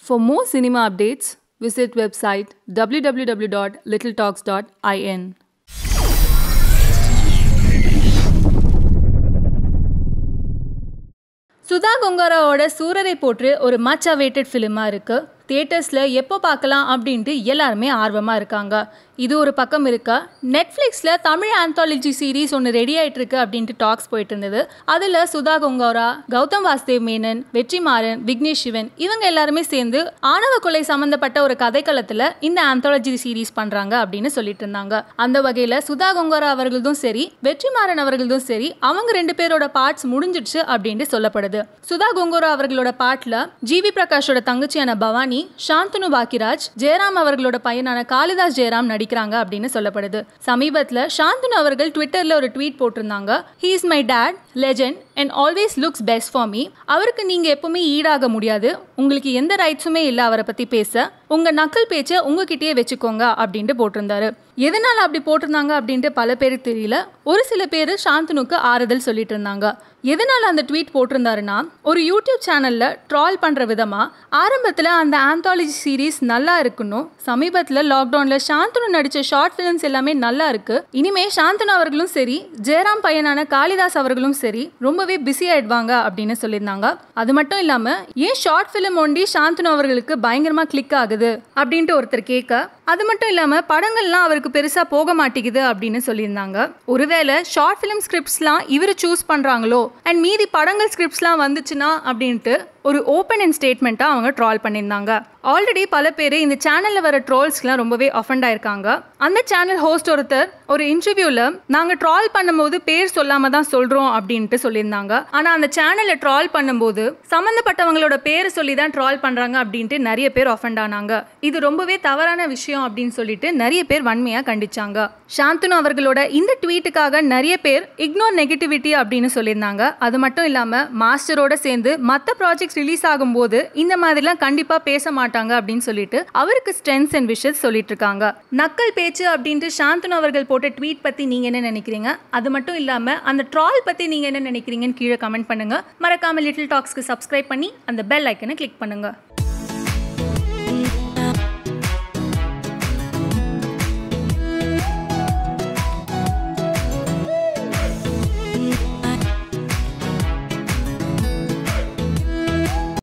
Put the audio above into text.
For more cinema updates, visit website www.littletalks.in. Sudha கொங்காராவோட சூரரை போற்று ஒரு much awaited ஃபிலிமாக இருக்குது தியேட்டர்ஸில் எப்போ பார்க்கலாம் அப்படின்ட்டு எல்லாருமே ஆர்வமாக இருக்காங்க இது ஒரு பக்கம் இருக்கா நெட்ஃப்ளிக்ஸில் தமிழ் ஆந்தாலஜி சீரீஸ் ஒன்று ரெடி ஆகிட்டு இருக்கு அப்படின்ட்டு டாக்ஸ் போயிட்டு இருந்தது அதில் சுதா கொங்காரா கௌதம் வாசுதேவ் மேனன் வெற்றிமாறன் விக்னேஷ் சிவன் இவங்க எல்லாருமே சேர்ந்து ஆணவ கொலை சம்மந்தப்பட்ட ஒரு கதைக்களத்தில் இந்த ஆந்தாலஜி சீரீஸ் பண்ணுறாங்க அப்படின்னு சொல்லிட்டு இருந்தாங்க அந்த வகையில் சுதா கொங்காரா அவர்களதும் சரி வெற்றிமாறன் அவர்களதும் சரி அவங்க ரெண்டு பேரோட பார்ட்ஸ் முடிஞ்சிடுச்சு அப்படின்ட்டு சொல்லப்படுது சுதா கொங்கோரா அவர்களோட பாட்டில் ஜிவி பிரகாஷோட தங்கச்சியான பவானி சாந்தனு பாக்கிராஜ் ஜெயராம் அவர்களோட பையனான காளிதாஸ் ஜெயராம் நடிக்கிறாங்க அப்படின்னு சொல்லப்படுது சமீபத்தில் சாந்தனு அவர்கள் ட்விட்டரில் ஒரு ட்வீட் போட்டிருந்தாங்க he is my dad legend and always looks best for me அவருக்கு நீங்கள் எப்பவுமே ஈடாக முடியாது உங்களுக்கு எந்த ரைட்ஸுமே இல்லை அவரை பற்றி பேச உங்கள் நக்கல் பேச்சை உங்ககிட்டயே வச்சுக்கோங்க அப்படின்ட்டு போட்டிருந்தாரு எதனால் அப்படி போட்டிருந்தாங்க அப்படின்ட்டு பல பேருக்கு தெரியல ஒரு சில பேர் சாந்தனுக்கு ஆறுதல் சொல்லிட்டு இருந்தாங்க எதனால் அந்த ட்வீட் போட்டிருந்தாருன்னா ஒரு யூடியூப் சேனலில் ட்ரால் பண்ணுற விதமாக ஆரம்பத்தில் அந்த ஆந்தாலஜி சீரீஸ் நல்லா இருக்கணும் சமீபத்தில் லாக்டவுனில் சாந்தனு நடித்த ஷார்ட் ஃபிலிம்ஸ் எல்லாமே நல்லா இருக்கு இனிமே சாந்தனு அவர்களும் சரி ஜெயராம் பையனான காளிதாஸ் அவர்களும் சரி ரொம்பவே பிஸி ஆயிடுவாங்க அப்படின்னு சொல்லியிருந்தாங்க அது மட்டும் இல்லாமல் ஏன் ஷார்ட் ஃபிலிம் ஒண்டி சாந்தனு அவர்களுக்கு பயங்கரமாக கிளிக் ஆகுது அப்படின்ட்டு ஒருத்தர் கேட்க அது மட்டும் இல்லாமல் படங்கள்லாம் அவருக்கு பெருசாக போக மாட்டேங்குது அப்படின்னு சொல்லியிருந்தாங்க ஒருவேளை ஷார்ட் ஃபிலிம் ஸ்கிரிப்ட்ஸ்லாம் இவர் சூஸ் பண்ணுறாங்களோ அண்ட் மீதி படங்கள் ஸ்கிரிப்ட்ஸ்லாம் வந்துச்சுன்னா அப்படின்ட்டு ஒரு ஓப்பன் அண்ட் ஸ்டேட்மெண்ட்டாக அவங்க ட்ரால் பண்ணியிருந்தாங்க ஆல்ரெடி பல பேர் இந்த சேனலில் வர ட்ரோல்ஸ்லாம் ரொம்பவே அஃபண்ட் ஆயிருக்காங்க அந்த சேனல் ஹோஸ்ட் ஒருத்தர் ஒரு இன்டர்வியூவில் நாங்கள் ட்ரால் பண்ணும்போது பேர் சொல்லாமல் தான் சொல்கிறோம் அப்படின்ட்டு சொல்லியிருந்தாங்க ஆனால் அந்த சேனலில் ட்ரால் பண்ணும்போது சம்மந்தப்பட்டவங்களோட பேர் சொல்லி தான் ட்ரால் பண்ணுறாங்க அப்படின்ட்டு நிறைய பேர் அஃபண்ட் ஆனாங்க இது ரொம்பவே தவறான விஷயம் அப்படின்னு சொல்லிட்டு நிறைய பேர் வன்மையாக கண்டிச்சாங்க சாந்தனு அவர்களோட இந்த ட்வீட்டுக்காக நிறைய பேர் இக்னோர் நெகட்டிவிட்டி அப்படின்னு சொல்லியிருந்தாங்க அது மட்டும் இல்லாமல் மாஸ்டரோட சேர்ந்து மற்ற ப்ராஜெக்ட்ஸ் ரிலீஸ் ஆகும்போது இந்த மாதிரிலாம் கண்டிப்பாக பேச மாட்டாங்க அப்படின்னு சொல்லிட்டு அவருக்கு ஸ்ட்ரென்த்ஸ் அண்ட் விஷஸ் சொல்லிட்டு இருக்காங்க நக்கல் பேச்சு அப்படின்ட்டு சாந்தனு அவர்கள் போட்ட ட்வீட் பற்றி நீங்கள் என்ன நினைக்கிறீங்க அது மட்டும் இல்லாமல் அந்த ட்ரால் பற்றி நீங்கள் என்ன நினைக்கிறீங்கன்னு கீழே கமெண்ட் பண்ணுங்கள் மறக்காமல் லிட்டில் டாக்ஸ்க்கு சப்ஸ்கிரைப் பண்ணி அந்த பெல் ஐக்கனை கிளிக் பண்ணுங்கள்